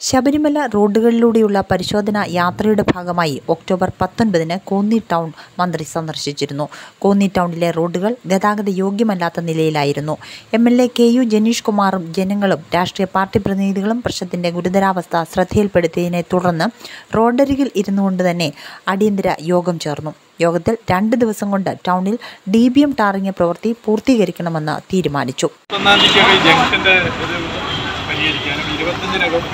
ശബരിമല റോഡുകളിലൂടെയുള്ള പരിശോധന യാത്രയുടെ ഭാഗമായി ഒക്ടോബർ പത്തൊൻപതിന് കോന്നി ടൗൺ മന്ത്രി സന്ദർശിച്ചിരുന്നു കോന്നി ടൗണിലെ റോഡുകൾ ഗതാഗത യോഗ്യമല്ലാത്ത നിലയിലായിരുന്നു M L A K U Janeesh കുമാറും ജനങ്ങളും രാഷ്ട്രീയ പാർട്ടി പ്രതിനിധികളും പ്രശ്നത്തിന്റെ ഗുരുതരാവസ്ഥ ശ്രദ്ധയിൽപ്പെടുത്തിയതിനെ തുടർന്ന് റോഡരികിൽ ഇരുന്നുകൊണ്ട് തന്നെ അടിയന്തര യോഗം ചേർന്നു യോഗത്തിൽ രണ്ട് ദിവസം കൊണ്ട് ടൗണിൽ ഡി ബി എം ടാറിംഗ് പ്രവൃത്തി പൂർത്തീകരിക്കണമെന്ന് തീരുമാനിച്ചു ഒന്നാം തീയതിക്കൊക്കെ ഈ ജംഗ്ഷന്റെ ഇത് പരിഹരിക്കാനും ഇരുപത്തഞ്ചിനകം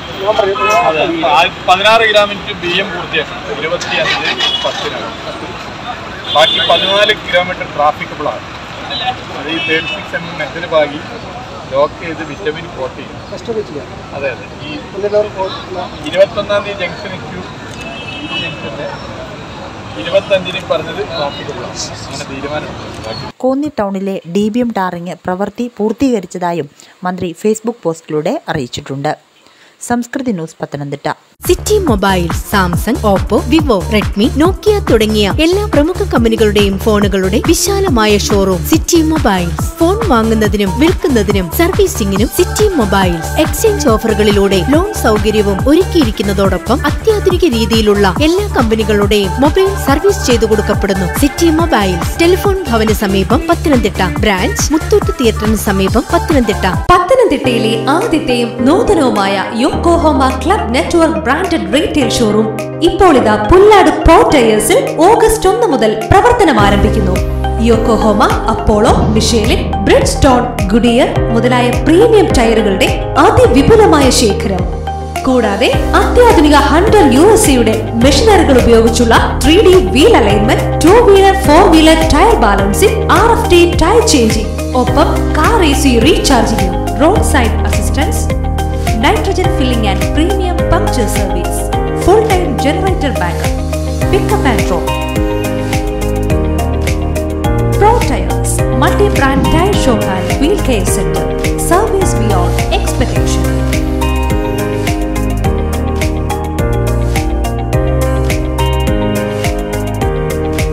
അതെ ആ- പതിനാറ് കിലോമീറ്റർ ബി എം പൂർത്തിയാക്കണം ഇരുപത്തി അഞ്ച് പത്തിനകം ബാക്കി പതിനാല് കിലോമീറ്റർ ട്രാഫിക്കബിളാണ് അത് ഈ തേർട്ടി സിക്സ് എം മെസ്സിന് ഭാഗി ലോക്ക് ചെയ്ത് വിറ്റമിൻ കോട്ട് ചെയ്യും അതെ അതെ ഈ ഇരുപത്തൊന്നാം തീയതി ജംഗ്ഷൻ ക്യൂ ഈ ജംഗ്ഷന്റെ ഇരുപത്തഞ്ചിന് പറഞ്ഞത് ട്രാഫിക്കബിളാണ് അങ്ങനെ തീരുമാനമുണ്ട് ബാക്കി കോന്നി ടൗണിലെ ഡി ബി എം ടാറിംഗ് പ്രവൃത്തി പൂർത്തീകരിച്ചതായും മന്ത്രി ഫേസ്ബുക്ക് പോസ്റ്റിലൂടെ അറിയിച്ചിട്ടുണ്ട് Samskriti news Pathanamthitta city mobile Samsung Oppo Vivo Redmi Nokia തുടങ്ങിയ എല്ലാ പ്രമുഖ കമ്പനികളുടെയും ഫോണുകളുടെ വിശാലമായ ഷോറൂം സിറ്റി മൊബൈൽസ് ഫോൺ വാങ്ങുന്നതിനും വിൽക്കുന്നതിനും സർവീസിംഗിനും സിറ്റി മൊബൈൽസ് എക്സ്ചേഞ്ച് ഓഫറുകളിലൂടെ ലോൺ സൗകര്യവും ഒരുക്കിയിരിക്കുന്നതോടൊപ്പം അത്യാധുനിക രീതിയിലുള്ള എല്ലാ കമ്പനികളുടെയും മൊബൈൽ സർവീസ് ചെയ്തു കൊടുക്കപ്പെടുന്നു സിറ്റി മൊബൈൽസ് ടെലിഫോൺ ഭവന് സമീപം പത്തനംതിട്ട ബ്രാഞ്ച് മുത്തൂറ്റ് തിയേറ്ററിന് സമീപം പത്തനംതിട്ട പത്തനംതിട്ടയിലെ ആദ്യത്തെയും നൂതനവുമായ Yokohama club network branded retail showroom ഇപ്പോൾ ഇതാ പുല്ലാട് പോർട്ട് ടയേഴ്സിൽ ഓഗസ്റ്റ് ഒന്ന് മുതൽ പ്രവർത്തനം ആരംഭിക്കുന്നു Yokohama Apollo Michelin Bridgestone Goodyear മുതലായ പ്രീമിയം ടയറുകളുടെ അതിവിപുലമായ ശേഖരം കൂടാതെ അത്യാധുനിക ഹണ്ടർ യു എസ് സിയുടെ മെഷീനറികൾ ഉപയോഗിച്ചുള്ള three D wheel alignment two wheeler four wheeler tyre balancing R F T tyre changing ഒപ്പം car A C recharging road side assistance nitrogen filling and premium puncture service full time generator backup pickup and drop Pro Tires, multi-brand tire showroom and wheel care center. Service beyond expectation.